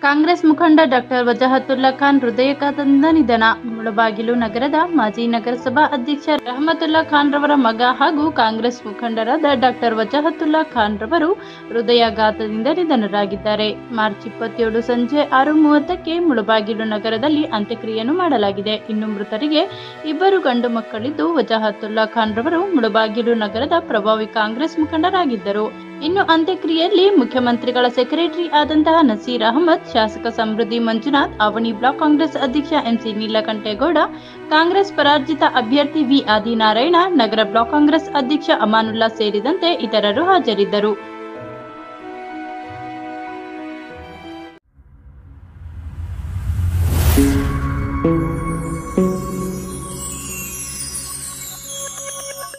ಕಾಂಗ್ರೆಸ್ ಮುಖಂಡ ಡಾಕ್ಟರ್ ವಜಾಹತುಲ್ಲಾ ಖಾನ್ ಹೃದಯಾಘಾತದಿಂದ ನಿಧನ ಮುಳಬಾಗಿಲು ನಗರದ ಮಾಜಿ ನಗರಸಭಾ ಅಧ್ಯಕ್ಷ ರಹಮತುಲ್ಲಾ ಖಾನ್ ರವರ ಮಗ ಹಾಗೂ ಕಾಂಗ್ರೆಸ್ ಮುಖಂಡರಾದ ಡಾಕ್ಟರ್ ವಜಾಹತುಲ್ಲಾ ಖಾನ್ ರವರು ಹೃದಯಾಘಾತದಿಂದ ನಿಧನರಾಗಿದ್ದಾರೆ ಮಾರ್ಚ್ ಇಪ್ಪತ್ತೇಳು ಸಂಜೆ ಆರು ಮೂವತ್ತಕ್ಕೆ ಮುಳಬಾಗಿಲು ನಗರದಲ್ಲಿ ಅಂತ್ಯಕ್ರಿಯೆಯನ್ನು ಮಾಡಲಾಗಿದೆ ಇನ್ನು ಮೃತರಿಗೆ ಇಬ್ಬರು ಗಂಡು ಮಕ್ಕಳಿದ್ದು ವಜಾಹತುಲ್ಲಾ ಖಾನ್ ರವರು ಮುಳಬಾಗಿಲು ನಗರದ ಪ್ರಭಾವಿ ಕಾಂಗ್ರೆಸ್ ಮುಖಂಡರಾಗಿದ್ದರು ಇನ್ನು ಅಂತ್ಯಕ್ರಿಯೆಯಲ್ಲಿ ಮುಖ್ಯಮಂತ್ರಿಗಳ ಸೆಕ್ರೆಟರಿ ಆದಂತಹ ನಸೀರ್ ಅಹಮದ್ ಶಾಸಕ ಸಮೃದ್ಧಿ ಮಂಜುನಾಥ್ ಅವನಿ ಬ್ಲಾಕ್ ಕಾಂಗ್ರೆಸ್ ಅಧ್ಯಕ್ಷ ಎಂಸಿ ನೀಲಕಂಠೇಗೌಡ ಕಾಂಗ್ರೆಸ್ ಪರಾಜಿತ ಅಭ್ಯರ್ಥಿ ವಿ ಆದಿನಾರಾಯಣ ನಗರ ಬ್ಲಾಕ್ ಕಾಂಗ್ರೆಸ್ ಅಧ್ಯಕ್ಷ ಅಮಾನುಲ್ಲಾ ಸೇರಿದಂತೆ ಇತರರು ಹಾಜರಿದ್ದರು